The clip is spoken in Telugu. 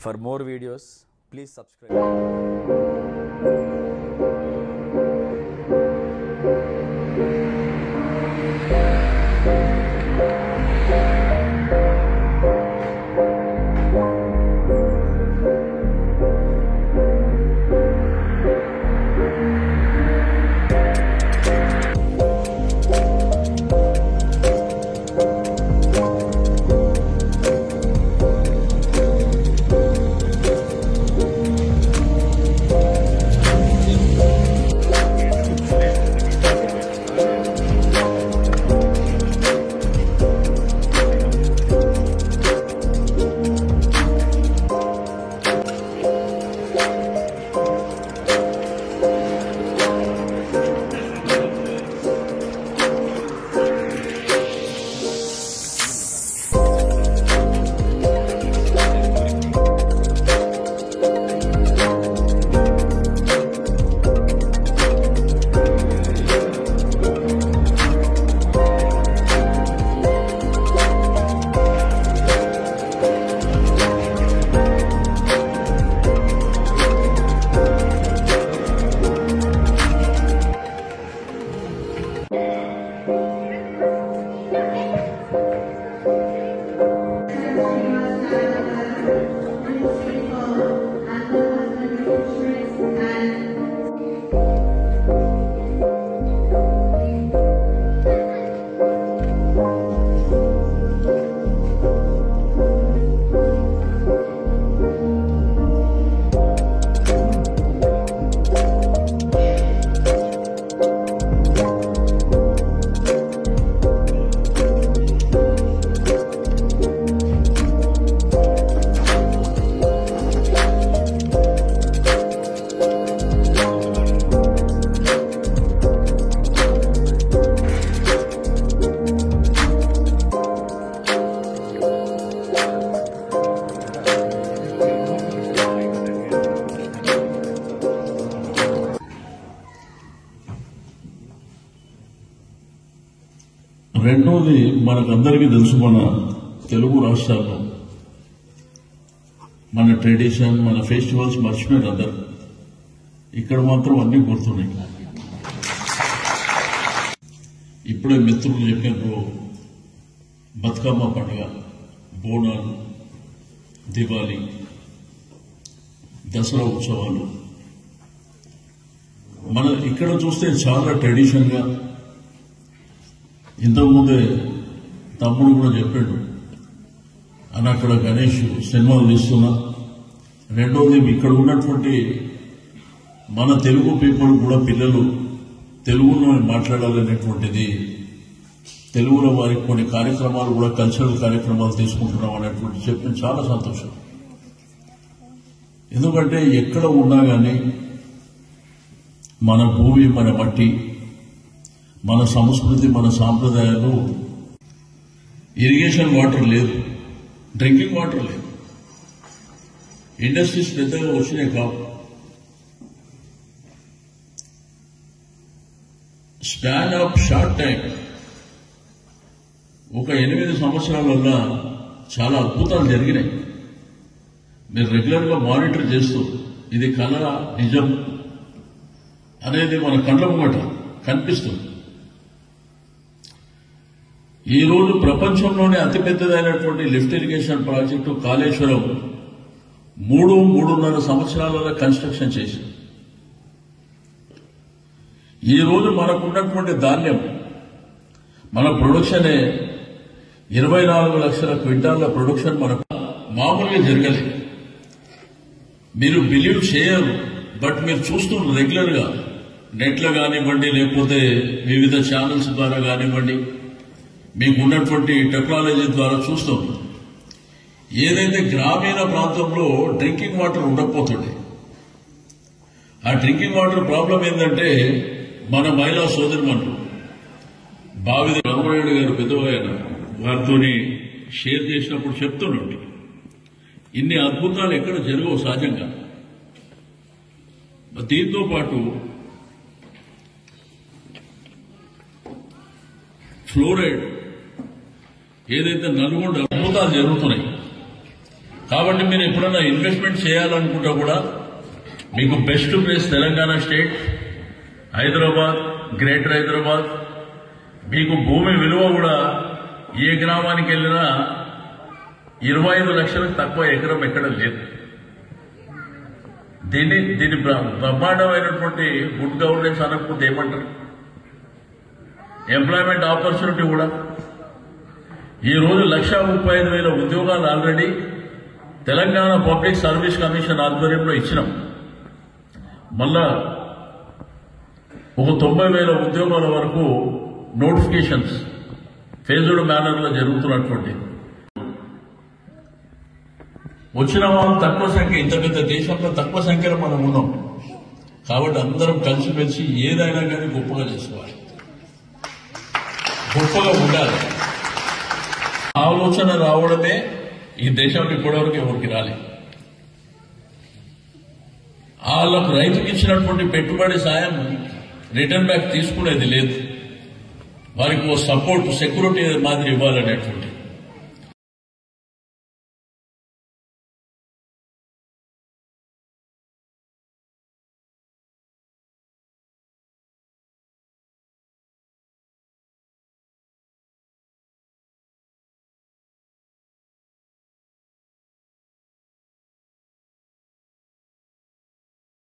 For more videos, please subscribe. రెండోది మనకందరికీ తెలుసు మన తెలుగు రాష్ట్రాల్లో మన ట్రెడిషన్ మన ఫెస్టివల్స్ మర్చిపోయారు అందరు ఇక్కడ మాత్రం అన్ని గుర్తున్నాయి ఇప్పుడే మిత్రులు చెప్పినప్పుడు బతుకమ్మ పండుగ బోనాలు దివాళీ దసరా ఉత్సవాలు మన ఇక్కడ చూస్తే చాలా ట్రెడిషన్ గా ఇంతకుముందే తమ్ముడు కూడా చెప్పాడు అని అక్కడ గణేష్ సినిమాలు తీస్తున్నా రెండోది ఇక్కడ ఉన్నటువంటి మన తెలుగు పీపుల్ కూడా పిల్లలు తెలుగులో మాట్లాడాలనేటువంటిది తెలుగులో వారికి కొన్ని కార్యక్రమాలు కూడా కల్చరల్ కార్యక్రమాలు తీసుకుంటున్నాం అనేటువంటి చెప్పిన చాలా సంతోషం ఎందుకంటే ఎక్కడ ఉన్నా కానీ మన భూమి మన మట్టి మన సంస్కృతి మన సాంప్రదాయాలు ఇరిగేషన్ వాటర్ లేదు డ్రింకింగ్ వాటర్ లేదు ఇండస్ట్రీస్ పెద్దగా వచ్చినాయి కావు స్పాన్ ఆఫ్ షార్ట్ టైం ఒక ఎనిమిది సంవత్సరాలలో చాలా అద్భుతాలు జరిగినాయి మీరు రెగ్యులర్ గా మానిటర్ చేస్తూ ఇది కళ నిజం అనేది మన కళ్ళ ముంగట కనిపిస్తుంది ఈ రోజు ప్రపంచంలోనే అతిపెద్దదైనటువంటి లిఫ్ట్ ఇరిగేషన్ ప్రాజెక్టు కాళేశ్వరం మూడు మూడున్నర సంవత్సరాలలో కన్స్ట్రక్షన్ చేసింది ఈ రోజు మనకున్నటువంటి ధాన్యం మన ప్రొడక్షనే ఇరవై నాలుగు లక్షల క్వింటాల ప్రొడక్షన్ మనకు మామూలుగా జరగలేదు మీరు బిలీవ్ చేయరు బట్ మీరు చూస్తున్నారు రెగ్యులర్ గా నెట్లో కానివ్వండి లేకపోతే వివిధ ఛానల్స్ ద్వారా కానివ్వండి మీకు ఉన్నటువంటి టెక్నాలజీ ద్వారా చూస్తాం ఏదైతే గ్రామీణ ప్రాంతంలో డ్రింకింగ్ వాటర్ ఉండకపోతుండే ఆ డ్రింకింగ్ వాటర్ ప్రాబ్లం ఏంటంటే మన మహిళా సోదరిమణులు బావిది రఘునాయుడు గారు పెద్దవాయన వారితో షేర్ చేసినప్పుడు చెప్తున్నాడు ఇన్ని అద్భుతాలు ఎక్కడ జరగవు సహజంగా దీంతో పాటు ఫ్లోరైడ్ ఏదైతే నల్గొండ అద్భుతాలు జరుగుతున్నాయి కాబట్టి మీరు ఎప్పుడైనా ఇన్వెస్ట్మెంట్ చేయాలనుకుంటే కూడా మీకు best place Telangana state Hyderabad greater Hyderabad మీకు భూమి విలువ కూడా ఏ గ్రామానికి వెళ్ళినా ఇరవై ఐదు లక్షలకు తక్కువ ఎకరం ఎక్కడ లేదు దీన్ని దీని బ్ర- బ్రహ్మాండమైనటువంటి గుడ్ గవర్నెన్స్ అనకపోతే ఏమంటారు ఎంప్లాయ్మెంట్ ఆపర్చునిటీ కూడా ఈ రోజు లక్ష ముప్పై ఐదు వేల ఉద్యోగాలు already Telangana public service commission ఆధ్వర్యంలో ఇచ్చినాం మళ్ళా ఒక తొంభై వేల ఉద్యోగాల వరకు నోటిఫికేషన్స్ ఫేజ్డ్ మేనర్ లో జరుగుతున్నటువంటి వచ్చిన వాళ్ళు తక్కువ సంఖ్య ఇంత పెద్ద దేశంలో తక్కువ సంఖ్యలో మనం ఉన్నాం కాబట్టి అందరం కలిసిమెలిసి ఏదైనా కానీ గొప్పగా చేసుకోవాలి గొప్పగా ఉండాలి ఆలోచన రావడమే ఈ దేశంలో ఇప్పటివరకు ఎవరికి రాలేదు వాళ్ళకు రైతుకి ఇచ్చినటువంటి పెట్టుబడి సాయం రిటర్న్ బ్యాక్ తీసుకునేది లేదు వారికి ఓ సపోర్ట్ సెక్యూరిటీ మాదిరి ఇవ్వాలనేటువంటి